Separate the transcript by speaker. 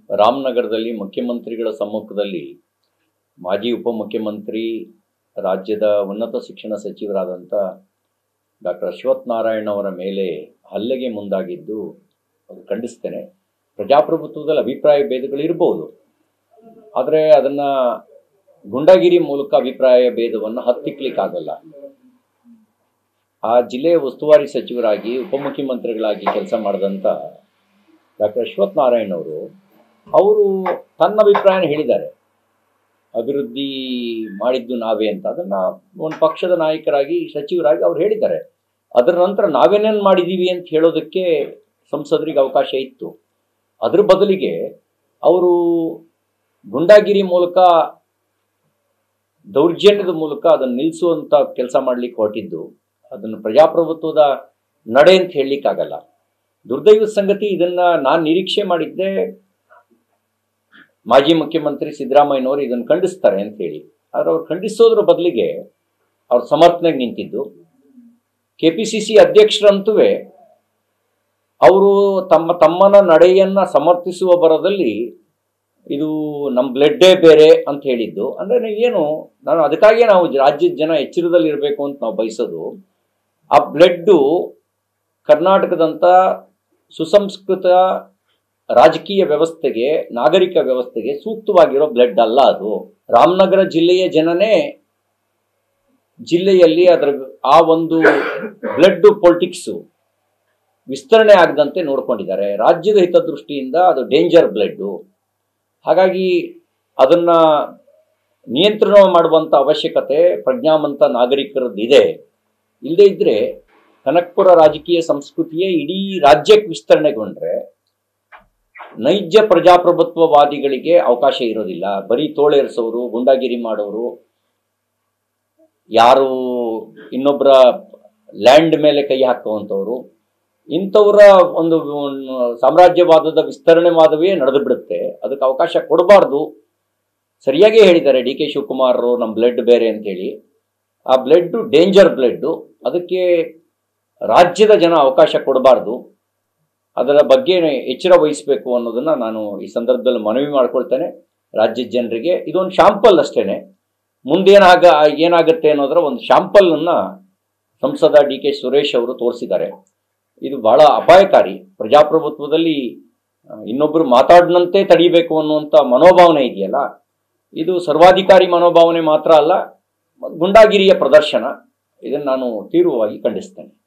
Speaker 1: ರಾಮನಗರದಲ್ಲಿ ಮುಖ್ಯಮಂತ್ರಿಗಳ ಸಮ್ಮುಖದಲ್ಲಿ ಮಾಜಿ ಉಪಮುಖ್ಯಮಂತ್ರಿ ರಾಜ್ಯದ ಉನ್ನತ ಶಿಕ್ಷಣ ಸಚಿವರಾದಂಥ ಡಾಕ್ಟರ್ ಅಶ್ವಥ್ ನಾರಾಯಣ್ ಅವರ ಮೇಲೆ ಹಲ್ಲೆಗೆ ಮುಂದಾಗಿದ್ದು ಅದು ಖಂಡಿಸ್ತೇನೆ ಪ್ರಜಾಪ್ರಭುತ್ವದಲ್ಲಿ ಅಭಿಪ್ರಾಯ ಭೇದಗಳು ಇರ್ಬೋದು ಆದರೆ ಅದನ್ನು ಗುಂಡಾಗಿರಿ ಮೂಲಕ ಅಭಿಪ್ರಾಯ ಭೇದವನ್ನು ಹತ್ತಿಕ್ಲಿಕ್ಕಾಗಲ್ಲ ಆ ಜಿಲ್ಲೆಯ ಉಸ್ತುವಾರಿ ಸಚಿವರಾಗಿ ಉಪಮುಖ್ಯಮಂತ್ರಿಗಳಾಗಿ ಕೆಲಸ ಮಾಡಿದಂಥ ಡಾಕ್ಟರ್ ಅಶ್ವಥ್ ನಾರಾಯಣ್ ಅವರು ಅವರು ತನ್ನ ಅಭಿಪ್ರಾಯನ ಹೇಳಿದ್ದಾರೆ ಅಭಿವೃದ್ಧಿ ಮಾಡಿದ್ದು ನಾವೇ ಅಂತ ಅದನ್ನು ಒಂದು ಪಕ್ಷದ ನಾಯಕರಾಗಿ ಸಚಿವರಾಗಿ ಅವ್ರು ಹೇಳಿದ್ದಾರೆ ಅದರ ನಂತರ ನಾವೇನೇನು ಮಾಡಿದ್ದೀವಿ ಅಂತ ಹೇಳೋದಕ್ಕೆ ಸಂಸದರಿಗೆ ಅವಕಾಶ ಇತ್ತು ಅದ್ರ ಬದಲಿಗೆ ಅವರು ಗುಂಡಾಗಿರಿ ಮೂಲಕ ದೌರ್ಜನ್ಯದ ಮೂಲಕ ಅದನ್ನು ನಿಲ್ಲಿಸುವಂಥ ಕೆಲಸ ಮಾಡಲಿಕ್ಕೆ ಹೊರಟಿದ್ದು ಅದನ್ನು ಪ್ರಜಾಪ್ರಭುತ್ವದ ನಡೆ ಅಂತ ಹೇಳಲಿಕ್ಕಾಗಲ್ಲ ದುರ್ದೈವದ ಸಂಗತಿ ಇದನ್ನು ನಾನು ನಿರೀಕ್ಷೆ ಮಾಡಿದ್ದೆ ಮಾಜಿ ಮುಖ್ಯಮಂತ್ರಿ ಸಿದ್ದರಾಮಯ್ಯನವರು ಇದನ್ನು ಖಂಡಿಸ್ತಾರೆ ಅಂತ ಹೇಳಿ ಆದರೆ ಅವ್ರು ಖಂಡಿಸೋದ್ರ ಬದಲಿಗೆ ಅವ್ರ ಸಮರ್ಥನೆಗೆ ನಿಂತಿದ್ದು ಕೆ ಪಿ ಸಿ ಸಿ ಅಧ್ಯಕ್ಷರಂತೂ ಅವರು ತಮ್ಮ ತಮ್ಮನ ನಡೆಯನ್ನು ಸಮರ್ಥಿಸುವ ಬರದಲ್ಲಿ ಇದು ನಮ್ಮ ಬ್ಲಡ್ಡೇ ಬೇರೆ ಅಂತ ಹೇಳಿದ್ದು ಅಂದರೆ ಏನು ನಾನು ಅದಕ್ಕಾಗಿಯೇ ನಾವು ರಾಜ್ಯದ ಜನ ಎಚ್ಚರದಲ್ಲಿ ಇರಬೇಕು ಅಂತ ನಾವು ಬಯಸೋದು ಆ ಬ್ಲಡ್ಡು ಕರ್ನಾಟಕದಂಥ ಸುಸಂಸ್ಕೃತ ರಾಜಕೀಯ ವ್ಯವಸ್ಥೆಗೆ ನಾಗರಿಕ ವ್ಯವಸ್ಥೆಗೆ ಸೂಕ್ತವಾಗಿರೋ ಬ್ಲಡ್ ಅಲ್ಲ ಅದು ರಾಮನಗರ ಜಿಲ್ಲೆಯ ಜನನೇ ಜಿಲ್ಲೆಯಲ್ಲಿ ಅದರ ಆ ಒಂದು ಬ್ಲಡ್ ಪೊಲಿಟಿಕ್ಸು ವಿಸ್ತರಣೆ ಆಗದಂತೆ ನೋಡ್ಕೊಂಡಿದ್ದಾರೆ ರಾಜ್ಯದ ಹಿತದೃಷ್ಟಿಯಿಂದ ಅದು ಡೇಂಜರ್ ಬ್ಲಡ್ಡು ಹಾಗಾಗಿ ಅದನ್ನು ನಿಯಂತ್ರಣ ಮಾಡುವಂಥ ಅವಶ್ಯಕತೆ ಪ್ರಜ್ಞಾವಂತ ನಾಗರಿಕರದ್ದಿದೆ ಇಲ್ಲದೇ ಇದ್ದರೆ ಕನಕಪುರ ರಾಜಕೀಯ ಸಂಸ್ಕೃತಿಯೇ ಇಡೀ ರಾಜ್ಯಕ್ಕೆ ವಿಸ್ತರಣೆಗೊಂಡ್ರೆ ನೈಜ ಪ್ರಜಾಪ್ರಭುತ್ವವಾದಿಗಳಿಗೆ ಅವಕಾಶ ಇರೋದಿಲ್ಲ ಬರೀ ತೋಳೇರಿಸೋರು ಗುಂಡಾಗಿರಿ ಮಾಡೋರು ಯಾರು ಇನ್ನೊಬ್ಬರ ಲ್ಯಾಂಡ್ ಮೇಲೆ ಕೈ ಹಾಕುವಂಥವ್ರು ಇಂಥವರ ಒಂದು ಸಾಮ್ರಾಜ್ಯವಾದದ ವಿಸ್ತರಣೆವಾದವೇ ನಡೆದು ಬಿಡುತ್ತೆ ಅದಕ್ಕೆ ಅವಕಾಶ ಕೊಡಬಾರ್ದು ಸರಿಯಾಗಿ ಹೇಳಿದ್ದಾರೆ ಡಿ ಕೆ ಶಿವಕುಮಾರ್ ನಮ್ಮ ಬ್ಲಡ್ ಬೇರೆ ಅಂತೇಳಿ ಆ ಬ್ಲಡ್ಡು ಡೇಂಜರ್ ಬ್ಲಡ್ಡು ಅದಕ್ಕೆ ರಾಜ್ಯದ ಜನ ಅವಕಾಶ ಕೊಡಬಾರ್ದು ಅದರ ಬಗ್ಗೆ ಎಚ್ಚರ ವಹಿಸಬೇಕು ಅನ್ನೋದನ್ನು ನಾನು ಈ ಸಂದರ್ಭದಲ್ಲಿ ಮನವಿ ಮಾಡ್ಕೊಳ್ತೇನೆ ರಾಜ್ಯದ ಜನರಿಗೆ ಇದೊಂದು ಶಾಂಪಲ್ ಅಷ್ಟೇ ಮುಂದೇನಾಗ ಏನಾಗುತ್ತೆ ಅನ್ನೋದರ ಒಂದು ಶಾಂಪಲನ್ನು ಸಂಸದ ಡಿ ಕೆ ಸುರೇಶ್ ಅವರು ತೋರಿಸಿದ್ದಾರೆ ಇದು ಬಹಳ ಅಪಾಯಕಾರಿ ಪ್ರಜಾಪ್ರಭುತ್ವದಲ್ಲಿ ಇನ್ನೊಬ್ಬರು ಮಾತಾಡಿನಂತೆ ತಡಿಬೇಕು ಅನ್ನುವಂಥ ಮನೋಭಾವನೆ ಇದೆಯಲ್ಲ ಇದು ಸರ್ವಾಧಿಕಾರಿ ಮನೋಭಾವನೆ ಮಾತ್ರ ಅಲ್ಲ ಗುಂಡಾಗಿರಿಯ ಪ್ರದರ್ಶನ ಇದನ್ನು ನಾನು ತೀವ್ರವಾಗಿ ಖಂಡಿಸ್ತೇನೆ